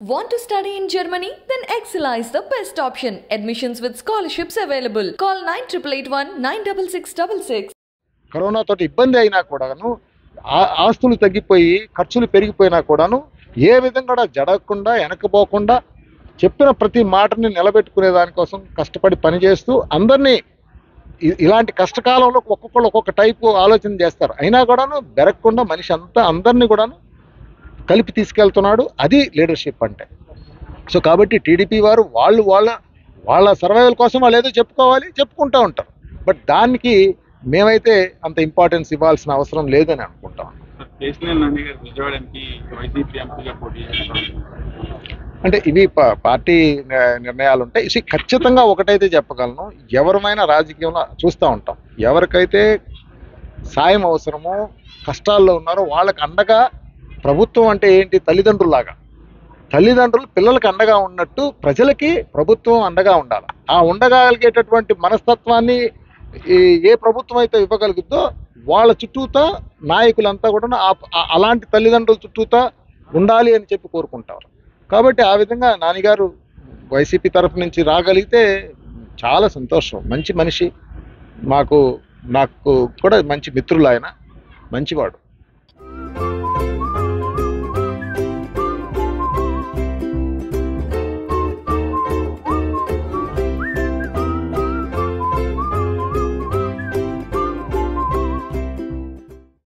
Want to study in Germany? Then Excella is the best option. Admissions with scholarships available. Call 9881 96666. Corona తోటి ఇబ్బంది అయినా కూడాను ఆ- ఆస్తులు తగ్గిపోయి ఖర్చులు పెరిగిపోయినా కూడాను ఏ విధంగా కూడా జడగకుండా వెనకపోకుండా చెప్పిన ప్రతి మాటని నిలబెట్టుకునే దానికోసం కష్టపడి పనిచేస్తూ అందరినీ ఇ- ఇలాంటి కష్టకాలంలో ఒక్కొక్కళ్ళు ఒక్కొక్క టైపు ఆలోచన చేస్తారు అయినా కూడాను బెరగకుండా మనిషి అంతా అందరినీ కూడాను కలిపి తీసుకెళ్తున్నాడు అది లీడర్షిప్ అంటే సో కాబట్టి టీడీపీ వారు వాళ్ళు వాళ్ళ వాళ్ళ సర్వైవల్ కోసం వాళ్ళు ఏదో చెప్పుకోవాలి చెప్పుకుంటూ ఉంటారు బట్ దానికి మేమైతే అంత ఇంపార్టెన్స్ ఇవ్వాల్సిన అవసరం లేదని అనుకుంటాం సార్ కేసీఆర్ నాని గారు విజయవాడ ఎంపీ వైసీపీ ఎంపీగా పోటీ చేస్తున్నారు అంటే ఇవి ప- పార్టీ ని- నిర్ణయాలు ఉంటాయి ఇది ఖచ్చితంగా ఒకటైతే చెప్పగలను ఎవరమైనా రాజకీయంలో చూస్తూ ఉంటాం ఎవరికైతే సాయం అవసరమో కష్టాల్లో ఉన్నారో వాళ్ళకి అండగా ప్రభుత్వం అంటే ఏంటి తల్లిదండ్రులాగా తల్లిదండ్రులు పిల్లలకి అండగా ఉన్నట్టు ప్రజలకి ప్రభుత్వం అండగా ఉండాలి ఆ ఉండగలిగేటటువంటి మనస్తత్వాన్ని ఈ ఏ ప్రభుత్వం అయితే ఇవ్వగలుగుద్దో వాళ్ళ చుట్టూతా నాయకులంతా కూడా ఆ- ఆ- అలాంటి తల్లిదండ్రుల చుట్టూతా ఉండాలి అని చెప్పి కోరుకుంటారు కాబట్టి ఆ విధంగా నాన్నగారు వైసీపీ తరఫు నుంచి రాగలిగితే చాలా సంతోషం మంచి మనిషి మాకు నాకు కూడా మంచి మిత్రులు ఆయన మంచివాడు